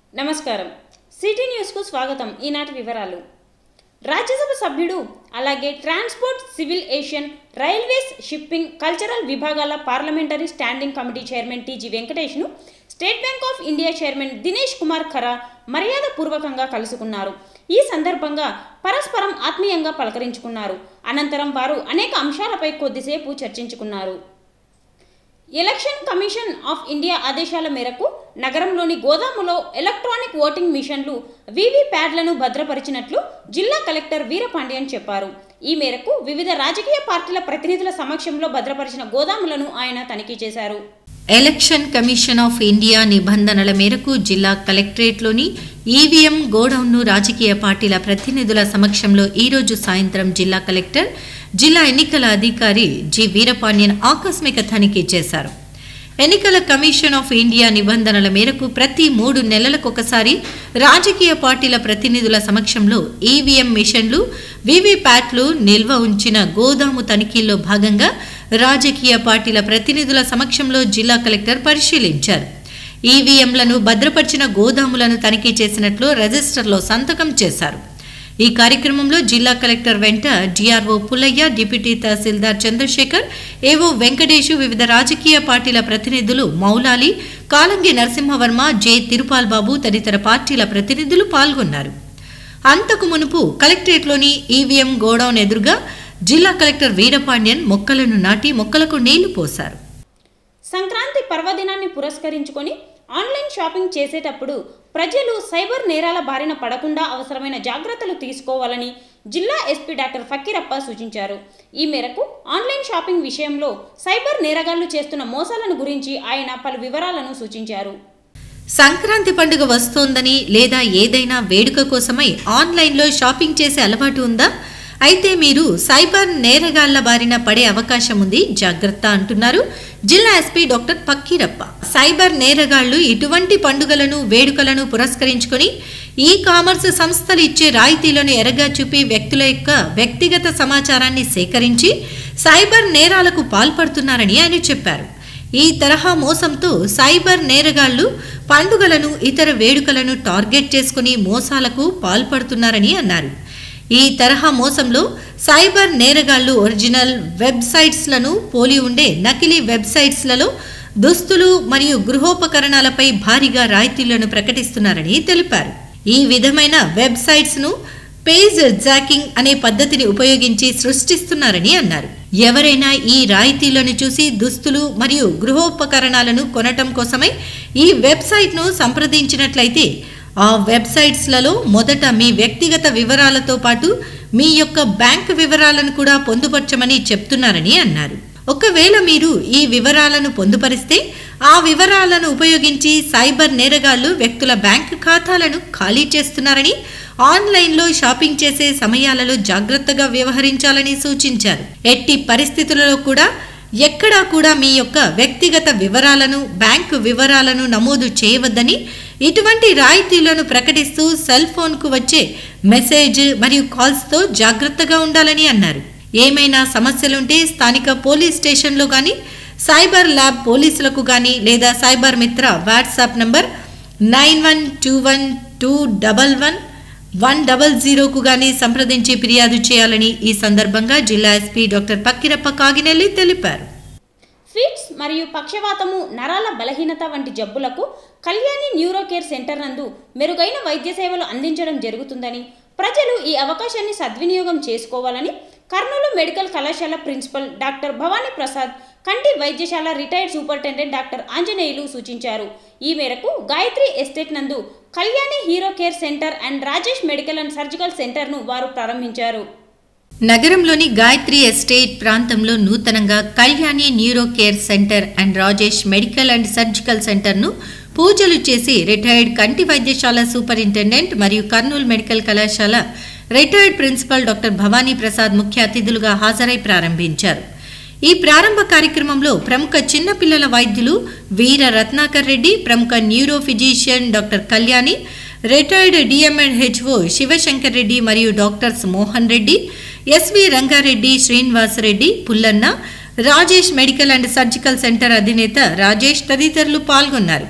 నమస్కారం సిటీ న్యూస్కు స్వాగతం ఈనాటి వివరాలు రాజ్యసభ సభ్యుడు అలాగే transport civil aviation railways shipping cultural విభాగాల parliamentary standing committee chairman TG వెంకటేష్ను State Bank of India chairman Dinesh Kumar Khara మర్యాదపూర్వకంగా కలుసుకున్నారు ఈ సందర్భంగా పరస్పరం ఆత్మీయంగా పలకరించుకున్నారు అనంతరం వారు అనేక అంశాలపై కొద్దిసేపు చర్చించుకున్నారు ఎలక్షన్ కమిషన్ ఆఫ్ ఇండియా ఆదేశాల మేరకు నగరంలోని గోదాములో ఎలక్ట్రానిక్ ఓటింగ్ మిషన్లు వీవీ ప్యాడ్లను భద్రపరిచినట్లు జిల్లా కలెక్టర్ వీరపాండ్యన్ చెప్పారు ఈ మేరకు వివిధ రాజకీయ పార్టీల ప్రతినిధుల సమక్షంలో భద్రపరిచిన గోదాములను ఆయన తనిఖీ చేశారు ఎలక్షన్ కమిషన్ ఆఫ్ ఇండియా నిబంధనల మేరకు జిల్లా కలెక్టరేట్లోని ఈవీఎం గోడౌన్ను రాజకీయ పార్టీల ప్రతినిధుల సమక్షంలో ఈరోజు సాయంత్రం జిల్లా కలెక్టర్ జిల్లా ఎన్నికల అధికారి జి వీరపాండ్యన్ ఆకస్మిక తనిఖీ చేశారు ఎన్నికల కమిషన్ ఆఫ్ ఇండియా నిబంధనల మేరకు ప్రతి మూడు నెలలకొకసారి రాజకీయ పార్టీల ప్రతినిధుల సమక్షంలో ఈవీఎం మిషన్లు వీవీప్యాట్లు నిల్వ ఉంచిన గోదాము తనిఖీల్లో భాగంగా రాజకీయ పార్టీల ప్రతినిధుల సమక్షంలో జిల్లా కలెక్టర్ పరిశీలించారు ఈవీఎంలను భద్రపరిచిన గోదాములను తనిఖీ చేసినట్లు రిజిస్టర్లో సంతకం చేశారు ఈ కార్యక్రమంలో జిల్లా కలెక్టర్ వెంట DRO Pullaiah deputy tahsildar Chandrasekhar AO Venkatesh వివిధ రాజకీయ పార్టీల ప్రతినిధులు మౌలాలి కాలంగి నరసింహవర్మ జె తిరుపాల్ బాబు తదితర పార్టీల ప్రతినిధులు పాల్గొన్నారు అంతకు మునుపు కలెక్టరేట్లోని ఈవీఎం గోడౌన్ ఎదురుగా జిల్లా కలెక్టర్ వీరపాండ్యన్ మొక్కలను నాటి మొక్కలకు నీళ్లు పోశారు సంక్రాంతి పర్వదినాన్ని పురస్కరించుకొని ఆన్లైన్ షాపింగ్ చేసేటప్పుడు ప్రజలు సైబర్ నేరాల బారిన పడకుండా అవసరమైన జాగ్రత్తలు తీసుకోవాలని జిల్లా ఎస్పీ డాక్టర్ ఫకీరప్ప సూచించారు ఈ మేరకు ఆన్లైన్ షాపింగ్ విషయంలో సైబర్ నేరగాళ్లు చేస్తున్న మోసాలను గురించి ఆయన పలు వివరాలను సూచించారు సంక్రాంతి పండుగ వస్తోందని లేదా ఏదైనా వేడుక కోసమై ఆన్లైన్లో షాపింగ్ చేసే అలవాటు ఉందా అయితే మీరు సైబర్ నేరగాళ్ల బారిన పడే అవకాశం ఉంది జాగ్రత్త అంటున్నారు జిల్లా ఎస్పీ డాక్టర్ పక్కీరప్ప సైబర్ నేరగాళ్లు ఇటువంటి పండుగలను వేడుకలను పురస్కరించుకొని ఈ కామర్స్ సంస్థలు ఇచ్చే రాయితీలను ఎరగా చూపి వ్యక్తుల యొక్క వ్యక్తిగత సమాచారాన్ని సేకరించి సైబర్ నేరాలకు పాల్పడుతున్నారని ఆయన చెప్పారు ఈ తరహా మోసంతో సైబర్ నేరగాళ్లు పండుగలను ఇతర వేడుకలను టార్గెట్ చేసుకుని మోసాలకు పాల్పడుతున్నారని అన్నారు ఈ తరహా మోసంలో సైబర్ నేరగాళ్లు ఒరిజినల్ వెబ్సైట్స్లను పోలి ఉండే నకిలీ వెబ్సైట్స్లలో దుస్తులు మరియు గృహోపకరణాలపై భారీగా రాయితీలను ప్రకటిస్తున్నారని తెలిపారు ఈ విధమైన వెబ్సైట్స్ను పేజ్ జాకింగ్ అనే పద్ధతిని ఉపయోగించి సృష్టిస్తున్నారని అన్నారు ఎవరైనా ఈ రాయితీలను చూసి దుస్తులు మరియు గృహోపకరణాలను కొనటం కోసమై ఈ వెబ్సైట్ను సంప్రదించినట్లయితే ఆ వెబ్సైట్స్లలో మొదట మీ వ్యక్తిగత వివరాలతో పాటు మీ యొక్క బ్యాంక్ వివరాలను కూడా పొందుపరచమని చెప్తున్నారని అన్నారు ఒకవేళ మీరు ఈ వివరాలను పొందుపరిస్తే ఆ వివరాలను ఉపయోగించి సైబర్ నేరగాళ్లు వ్యక్తుల బ్యాంక్ ఖాతాలను ఖాళీ చేస్తున్నారని ఆన్లైన్లో షాపింగ్ చేసే సమయాలలో జాగ్రత్తగా వ్యవహరించాలని సూచించారు ఎట్టి పరిస్థితులలో కూడా ఎక్కడా కూడా మీ యొక్క వ్యక్తిగత వివరాలను బ్యాంకు వివరాలను నమోదు చేయవద్దని ఇటువంటి రాయితీలను ప్రకటిస్తూ సెల్ ఫోన్కు వచ్చే మెసేజ్ మరియు కాల్స్తో జాగ్రత్తగా ఉండాలని అన్నారు ఏమైనా సమస్యలుంటే స్థానిక పోలీస్ స్టేషన్లో కానీ సైబర్ ల్యాబ్ పోలీసులకు కానీ లేదా cyber Mitra WhatsApp number nine one two one two double one one double జీరోకు గానీ సంప్రదించి ఫిర్యాదు చేయాలని ఈ సందర్భంగా జిల్లా ఎస్పీ డాక్టర్ పక్కిరప్ప కాగినెల్లి తెలిపారు ఫిట్స్ మరియు పక్షవాతము నరాల బలహీనత వంటి జబ్బులకు కళ్యాణి న్యూరో కేర్ సెంటర్ నందు మెరుగైన వైద్య సేవలు అందించడం జరుగుతుందని ప్రజలు ఈ అవకాశాన్ని సద్వినియోగం చేసుకోవాలని కర్నూలు మెడికల్ కళాశాల ప్రిన్సిపల్ డాక్టర్ భవానీ ప్రసాద్ కంటి వైద్యశాల రిటైర్డ్ సూపరింటెండెంట్ డాక్టర్ ఆంజనేయులు సూచించారు ఈ మేరకు గాయత్రి ఎస్టేట్ నందు Kalyani neuro care centre and Rajesh medical and surgical సెంటర్ను వారు ప్రారంభించారు నగరంలోని గాయత్రి ఎస్టేట్ ప్రాంతంలో నూతనంగా Kalyani neuro care centre and Rajesh medical and surgical సెంటర్ను పూజలు చేసి రిటైర్డ్ కంటి వైద్యశాల సూపరింటెండెంట్ మరియు కర్నూలు మెడికల్ కళాశాల retired principal doctor Bhavani Prasad ముఖ్య అతిథులుగా హాజరై ప్రారంభించారు ఈ ప్రారంభ కార్యక్రమంలో ప్రముఖ చిన్నపిల్లల వైద్యులు వీర రత్నాకర్ రెడ్డి ప్రముఖ neuro physician doctor Kalyani retired DMNHO Sivasankar Reddy మరియు doctors Mohan Reddy SV Ranga Reddy Srinivasa Reddy Pullanna Rajesh medical and surgical centre అధినేత రాజేష్ తదితరులు పాల్గొన్నారు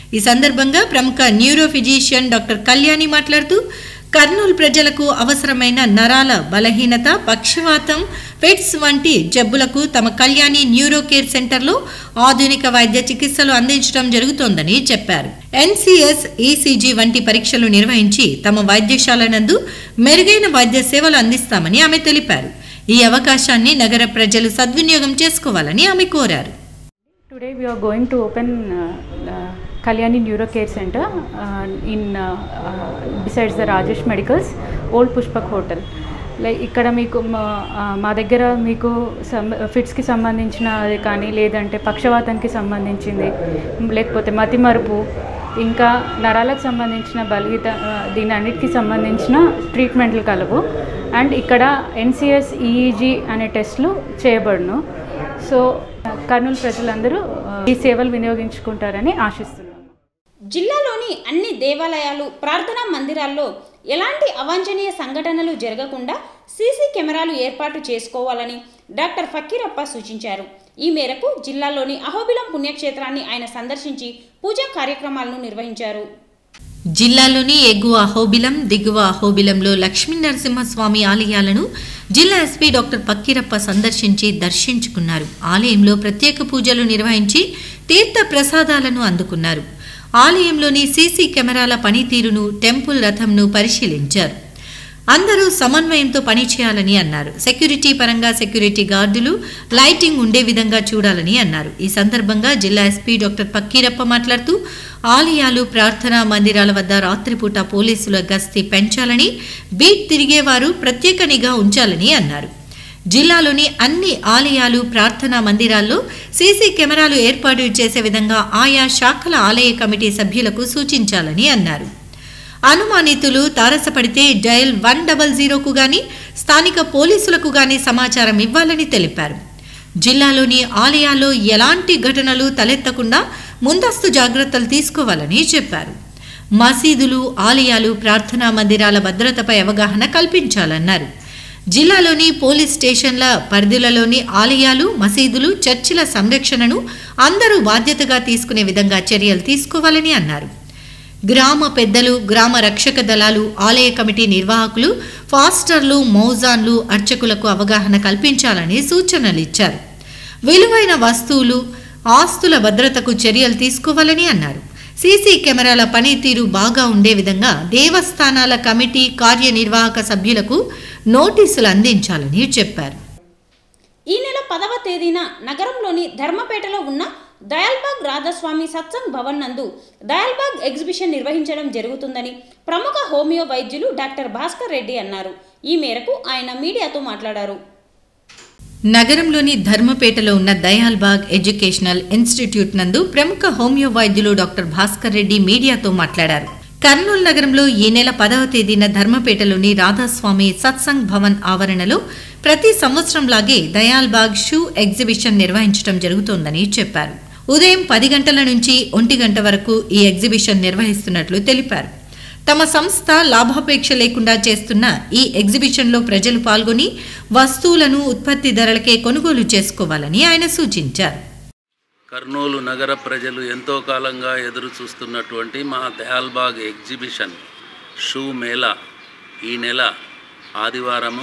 ఈ సందర్భంగా ప్రముఖ న్యూరో ఫిజిషియన్ డాక్టర్ కళ్యాణి మాట్లాడుతూ కర్నూలు ప్రజలకు అవసరమైన నరాల బలహీనత పక్షవాతం ఫిట్స్ వంటి జబ్బులకు తమ కళ్యాణి న్యూరో కేర్ సెంటర్లో ఆధునిక వైద్య చికిత్సలు అందించడం జరుగుతోందని చెప్పారు ఎన్సీఎస్ ఈసీజీ వంటి పరీక్షలు నిర్వహించి తమ వైద్యశాల నందు మెరుగైన వైద్య సేవలు అందిస్తామని ఆమె తెలిపారు ఈ అవకాశాన్ని నగర ప్రజలు సద్వినియోగం చేసుకోవాలని ఆమె కోరారు Today we are going to open uh, uh, Kalyani Neuro Care Center uh, in uh, uh, besides the Rajesh Medicals, Old Pushpak Hotel. Like ఇక్కడ మీకు మా ఆ, మా దగ్గర మీకు సం ఫిట్స్కి సంబంధించినది కానీ లేదంటే పక్షవాతానికి సంబంధించింది లేకపోతే మతిమరుపు ఇంకా నరాలకు సంబంధించిన బలిత ఆ, దీని అన్నిటికీ సంబంధించిన ట్రీట్మెంట్లు కలవు అండ్ ఇక్కడ ఎన్సిఎస్ ఈఈజీ అనే టెస్ట్లు చేయబడును సో కర్నూలు ప్రజలందరూ ఆ, ఈ సేవలు వినియోగించుకుంటారని ఆశిస్తున్నాను జిల్లాలోని అన్ని దేవాలయాలు ప్రార్థనా మందిరాల్లో ఎలాంటి అవాంఛనీయ సంఘటనలు జరగకుండా సీసీ కెమెరాలు ఏర్పాటు చేసుకోవాలని డాక్టర్ ఫకీరప్ప సూచించారు ఈ మేరకు జిల్లాలోని అహోబిలం పుణ్యక్షేత్రాన్ని ఆయన సందర్శించి పూజా కార్యక్రమాలను నిర్వహించారు జిల్లాలోని ఎగువ అహోబిలం దిగువ అహోబిలంలో లక్ష్మీ నరసింహస్వామి ఆలయాలను జిల్లా ఎస్పీ డాక్టర్ పక్కీరప్ప సందర్శించి దర్శించుకున్నారు ఆలయంలో ప్రత్యేక పూజలు నిర్వహించి తీర్థ ప్రసాదాలను అందుకున్నారు ఆలయంలోని సీసీ కెమెరాల పనితీరును టెంపుల్ రథంను పరిశీలించారు అందరూ సమన్వయంతో పనిచేయాలని అన్నారు సెక్యూరిటీ పరంగా సెక్యూరిటీ గార్డులు లైటింగ్ ఉండే విధంగా చూడాలని అన్నారు ఈ సందర్భంగా జిల్లా ఎస్పీ డాక్టర్ పక్కీరప్ప మాట్లాడుతూ ఆలయాలు ప్రార్థనా మందిరాల వద్ద రాత్రిపూట పోలీసుల గస్తీ పెంచాలని బీట్ తిరిగేవారు ప్రత్యేక నిఘా ఉంచాలని అన్నారు జిల్లాలోని అన్ని ఆలయాలు ప్రార్థనా మందిరాల్లో సీసీ కెమెరాలు ఏర్పాటు చేసే విధంగా ఆయా శాఖల ఆలయ కమిటీ సభ్యులకు సూచించాలని అన్నారు అనుమానితులు తారసపడితే డయల్ వన్ డబల్ జీరోకు గాని స్థానిక పోలీసులకు గాని సమాచారం ఇవ్వాలని తెలిపారు జిల్లాలోని ఆలయాల్లో ఎలాంటి ఘటనలు తలెత్తకుండా ముందస్తు జాగ్రత్తలు తీసుకోవాలని చెప్పారు మసీదులు ఆలయాలు ప్రార్థనా మందిరాల భద్రతపై అవగాహన కల్పించాలన్నారు జిల్లాలోని పోలీస్ స్టేషన్ల పరిధులలోని ఆలయాలు మసీదులు చర్చిల సంరక్షణను అందరూ బాధ్యతగా తీసుకునే విధంగా చర్యలు తీసుకోవాలని అన్నారు గ్రామ పెద్దలు గ్రామ రక్షక దళాలు ఆలయ కమిటీ నిర్వాహకులు ఫాస్టర్లు మౌజాన్లు అర్చకులకు అవగాహన కల్పించాలని సూచనలు ఇచ్చారు విలువైన వస్తువులు ఆస్తుల భద్రతకు చర్యలు తీసుకోవాలని అన్నారు సీసీ కెమెరాల పనితీరు బాగా ఉండే విధంగా దేవస్థానాల కమిటీ కార్యనిర్వాహక సభ్యులకు నోటీసులు అందించాలని చెప్పారు ఈ నెల పదవ తేదీన నగరంలోని ధర్మపేటలో ఉన్న దయాల్బాగ్ రాధాస్వామి సత్సంగ్ భవన్ నందు దయాల్బాగ్ ఎగ్జిబిషన్ నిర్వహించడం జరుగుతుందని ప్రముఖ హోమియో వైద్యులు డాక్టర్ భాస్కర్ రెడ్డి అన్నారు ఈ మేరకు ఆయన మీడియాతో మాట్లాడారు నగరంలోని ధర్మపేటలో ఉన్న దయాల్బాగ్ ఎడ్యుకేషనల్ ఇన్స్టిట్యూట్ నందు ప్రముఖ హోమియో వైద్యులు డాక్టర్ భాస్కర్ రెడ్డి మీడియాతో మాట్లాడారు కర్నూలు నగరంలో ఈ నెల పదవ తేదీన ధర్మపేటలోని రాధాస్వామి సత్సంగ్ భవన్ ఆవరణలో ప్రతి సంవత్సరంలాగే దయాల్బాగ్ షూ ఎగ్జిబిషన్ నిర్వహించడం జరుగుతోందని చెప్పారు ఉదయం పది గంటల నుంచి ఒంటి గంట వరకు ఈ ఎగ్జిబిషన్ నిర్వహిస్తున్నట్లు తెలిపారు తమ సంస్థ లాభాపేక్ష లేకుండా చేస్తున్న ఈ ఎగ్జిబిషన్లో ప్రజలు పాల్గొని వస్తువులను ఉత్పత్తి ధరలకే కొనుగోలు చేసుకోవాలని ఆయన సూచించారు కర్నూలు నగర ప్రజలు ఎంతో కాలంగా ఎదురు చూస్తున్నటువంటి మా దయాల్బాగ్ ఎగ్జిబిషన్ షూ మేళా ఈ నెల ఆదివారము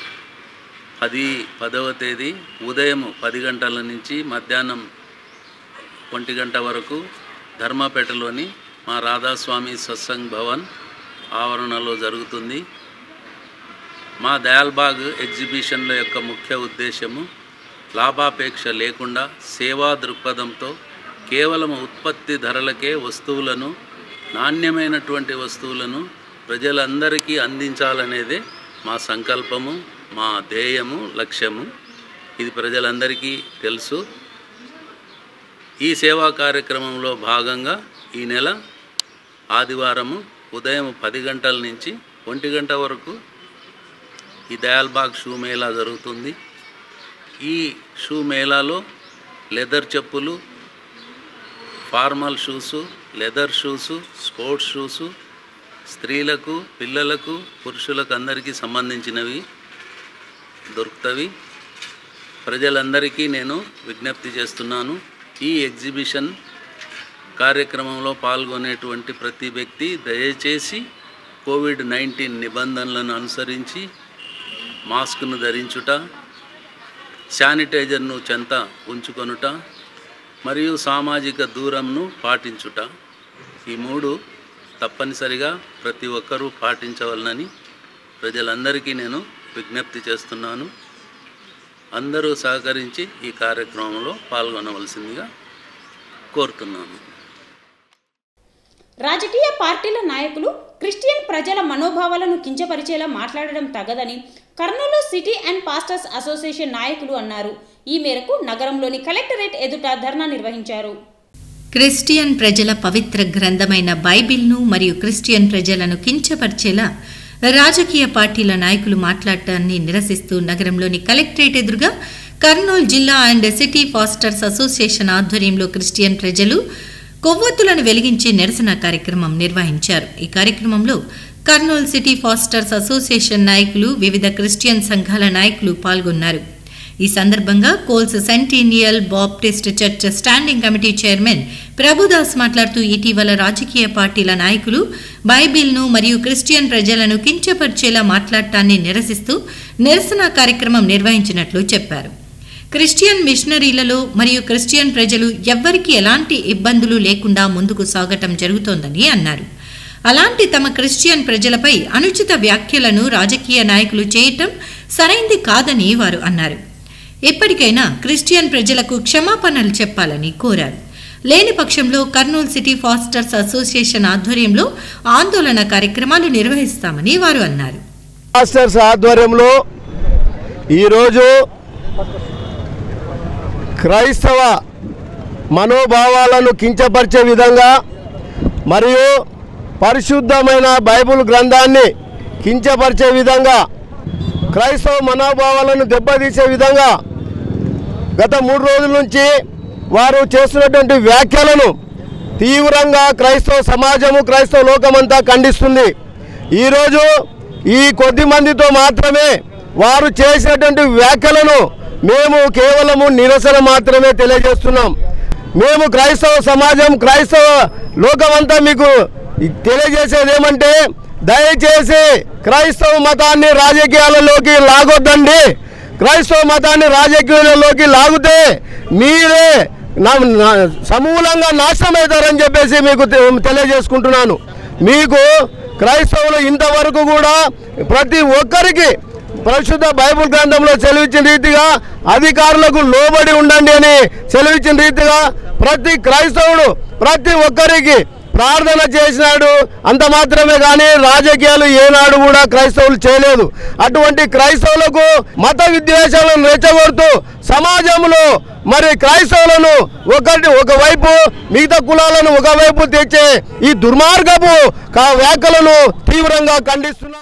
పది పదవ తేదీ ఉదయం పది గంటల నుంచి మధ్యాహ్నం ఒంటి గంట వరకు ధర్మపేటలోని మా రాధాస్వామి సత్సంగ్ భవన్ ఆవరణలో జరుగుతుంది మా దయాల్బాగ్ ఎగ్జిబిషన్ల యొక్క ముఖ్య ఉద్దేశము లాభాపేక్ష లేకుండా సేవా దృక్పథంతో కేవలం ఉత్పత్తి ధరలకే వస్తువులను నాణ్యమైనటువంటి వస్తువులను ప్రజలందరికీ అందించాలనేదే మా సంకల్పము మా ధ్యేయము లక్ష్యము ఇది ప్రజలందరికీ తెలుసు ఈ సేవా కార్యక్రమంలో భాగంగా ఈ నెల ఆదివారము ఉదయం పది గంటల నుంచి ఒంటి గంట వరకు ఈ దయాల్బాగ్ షూ మేళా జరుగుతుంది ఈ షూ మేళాలో లెదర్ చెప్పులు formal shoes leather shoes sports shoes స్త్రీలకు పిల్లలకు పురుషులకు అందరికీ సంబంధించినవి దొరుకుతవి ప్రజలందరికీ నేను విజ్ఞప్తి చేస్తున్నాను ఈ ఎగ్జిబిషన్ కార్యక్రమంలో పాల్గొనేటువంటి ప్రతి వ్యక్తి దయచేసి కోవిడ్ నైన్టీన్ నిబంధనలను అనుసరించి మాస్క్ను ధరించుట శానిటైజర్ను చెంత ఉంచుకొనుట మరియు సామాజిక దూరంను పాటించుట ఈ మూడు తప్పనిసరిగా ప్రతి ఒక్కరూ పాటించవలనని ప్రజలందరికీ నేను విజ్ఞప్తి చేస్తున్నాను అందరూ సహకరించి ఈ కార్యక్రమంలో పాల్గొనవలసిందిగా కోరుతున్నాను రాజకీయ పార్టీల నాయకులు క్రిస్టియన్ ప్రజల మనోభావాలను కించపరిచేలా మాట్లాడడం తగదని Kurnool city and pastors association నాయకులు అన్నారు ఈ మేరకు నగరంలోని కలెక్టరేట్ ఎదుట ధర్నా నిర్వహించారు క్రిస్టియన్ ప్రజల పవిత్ర గ్రంథమైన బైబిల్ను మరియు క్రిస్టియన్ ప్రజలను కించపరిచేలా రాజకీయ పార్టీల నాయకులు మాట్లాడటాన్ని నిరసిస్తూ నగరంలోని కలెక్టరేట్ ఎదురుగా కర్నూలు జిల్లా అండ్ సిటీ ఫాస్టర్స్ అసోసియేషన్ ఆధ్వర్యంలో క్రిస్టియన్ ప్రజలు కొవ్వొత్తులను వెలిగించి నిరసన కార్యక్రమం నిర్వహించారు ఈ కార్యక్రమంలో కర్నూలు సిటీ ఫాస్టర్స్ అసోసియేషన్ నాయకులు వివిధ క్రిస్టియన్ సంఘాల నాయకులు పాల్గొన్నారు ఈ సందర్భంగా Coles centennial Baptist church standing committee chairman Prabhudas మాట్లాడుతూ ఇటీవల రాజకీయ పార్టీల నాయకులు బైబిల్ను మరియు క్రిస్టియన్ ప్రజలను కించపరిచేలా మాట్లాడటాన్ని నిరసిస్తూ నిరసన కార్యక్రమం నిర్వహించినట్లు చెప్పారు క్రిస్టియన్ మిషనరీలలో మరియు క్రిస్టియన్ ప్రజలు ఎవ్వరికీ ఎలాంటి ఇబ్బందులు లేకుండా ముందుకు సాగటం జరుగుతోందని అన్నారు అలాంటి తమ క్రిస్టియన్ ప్రజలపై అనుచిత వ్యాఖ్యలను రాజకీయ నాయకులు చేయటం సరైంది కాదని వారు అన్నారు ఎప్పటికైనా క్రిస్టియన్ ప్రజలకు క్షమాపణలు చెప్పాలని కోరారు లేని పక్షంలో కర్నూలు సిటీ ఫాస్టర్స్ అసోసియేషన్ ఆధ్వర్యంలో ఆందోళన కార్యక్రమాలు నిర్వహిస్తామని వారు అన్నారు మాస్టర్స్ ఆధ్వర్యంలో ఈరోజు క్రైస్తవ మనోభావాలను కించపరిచే విధంగా మరియు పరిశుద్ధమైన బైబిల్ గ్రంథాన్ని కించపరిచే విధంగా క్రైస్తవ మనోభావాలను దెబ్బతీసే విధంగా గత మూడు రోజుల నుంచి వారు చేస్తున్నటువంటి వ్యాఖ్యలను తీవ్రంగా క్రైస్తవ సమాజము క్రైస్తవ లోకమంతా ఖండిస్తుంది ఈరోజు ఈ కొద్ది మందితో మాత్రమే వారు చేసినటువంటి వ్యాఖ్యలను మేము కేవలము నిరసన మాత్రమే తెలియజేస్తున్నాం మేము క్రైస్తవ సమాజం క్రైస్తవ లోకమంతా మీకు తెలియజేసేది ఏమంటే దయచేసి క్రైస్తవ మతాన్ని రాజకీయాలలోకి లాగొద్దండి క్రైస్తవ మతాన్ని రాజకీయాలలోకి లాగితే మీరే నా- నా- సమూలంగా నాశనం అవుతారని చెప్పేసి మీకు తె- తెలియజేసుకుంటున్నాను మీకు క్రైస్తవులు ఇంతవరకు కూడా ప్రతి ఒక్కరికి పరిశుద్ధ బైబిల్ గ్రంథంలో సెలవిచ్చిన రీతిగా అధికారులకు లోబడి ఉండండి అని సెలవిచ్చిన రీతిగా ప్రతి క్రైస్తవుడు ప్రతి ఒక్కరికి ప్రార్థన చేసినాడు అంత మాత్రమే కానీ రాజకీయాలు ఏనాడు కూడా క్రైస్తవులు చేయలేదు అటువంటి క్రైస్తవులకు మత విద్వేషాలను రెచ్చగొడుతూ సమాజంలో మరి క్రైస్తవులను ఒకటి ఒకవైపు మిగతా కులాలను ఒకవైపు తెచ్చే ఈ దుర్మార్గపు కా- వ్యాఖ్యలను తీవ్రంగా ఖండిస్తున్నాం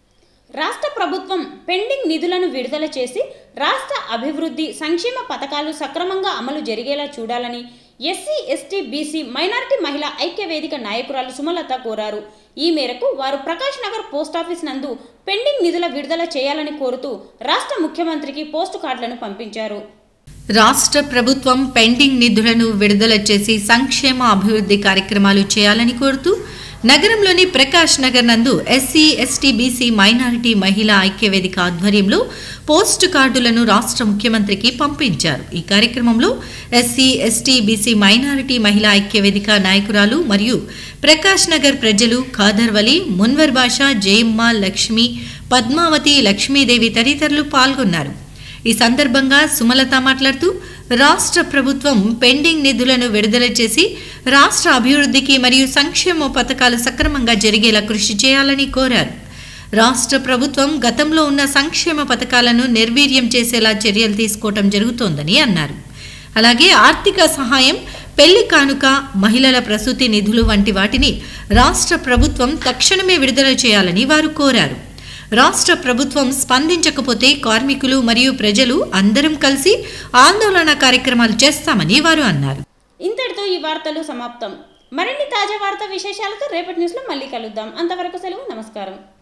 రాష్ట్ర ప్రభుత్వం పెండింగ్ నిధులను విడుదల చేసి రాష్ట్ర అభివృద్ధి సంక్షేమ పథకాలు సక్రమంగా అమలు జరిగేలా చూడాలని ఎస్సీ ఎస్టీ బీసీ మైనారిటీ మహిళా ఐక్య వేదిక నాయకురాలు సుమలత కోరారు ఈ మేరకు వారు ప్రకాష్ నగర్ పోస్టాఫీస్ నందు పెండింగ్ నిధుల విడుదల చేయాలని కోరుతూ రాష్ట్ర ముఖ్యమంత్రికి పోస్టు కార్డులను పంపించారు రాష్ట్ర ప్రభుత్వం పెండింగ్ నిధులను విడుదల చేసి సంక్షేమ అభివృద్ధి కార్యక్రమాలు చేయాలని కోరుతూ నగరంలోని ప్రకాష్ నగర్ నందు ఎస్సీ ఎస్టీ బీసీ మైనారిటీ మహిళా ఐక్యవేదిక ఆధ్వర్యంలో పోస్ట్ కార్డులను రాష్ట్ర ముఖ్యమంత్రికి పంపించారు ఈ కార్యక్రమంలో ఎస్సీ ఎస్టీ బీసీ మైనారిటీ మహిళా ఐక్యవేదిక నాయకురాలు మరియు ప్రకాష్ నగర్ ప్రజలు ఖాదర్ వలి మున్వర్ బాషా జయమ్మ లక్ష్మి పద్మావతి లక్ష్మీదేవి తదితరులు పాల్గొన్నారు ఈ సందర్భంగా సుమలత మాట్లాడుతూ రాష్ట్ర ప్రభుత్వం పెండింగ్ నిధులను విడుదల చేసి రాష్ట్ర అభివృద్ధికి మరియు సంక్షేమ పథకాలు సక్రమంగా జరిగేలా కృషి చేయాలని కోరారు రాష్ట్ర ప్రభుత్వం గతంలో ఉన్న సంక్షేమ పథకాలను నిర్వీర్యం చేసేలా చర్యలు తీసుకోవటం జరుగుతోందని అన్నారు అలాగే ఆర్థిక సహాయం పెళ్లి కానుక మహిళల ప్రసూతి నిధులు వంటి వాటిని రాష్ట్ర ప్రభుత్వం తక్షణమే విడుదల చేయాలని వారు కోరారు రాష్ట్ర ప్రభుత్వం స్పందించకపోతే కార్మికులు మరియు ప్రజలు అందరం కలిసి ఆందోళన కార్యక్రమాలు చేస్తామని వారు అన్నారు ఇంతటితో ఈ వార్తలు సమాప్తం మరిన్ని తాజా వార్తా విశేషాలతో రేపటి న్యూస్లో మళ్ళీ కలుద్దాం అంతవరకు సెలవు నమస్కారం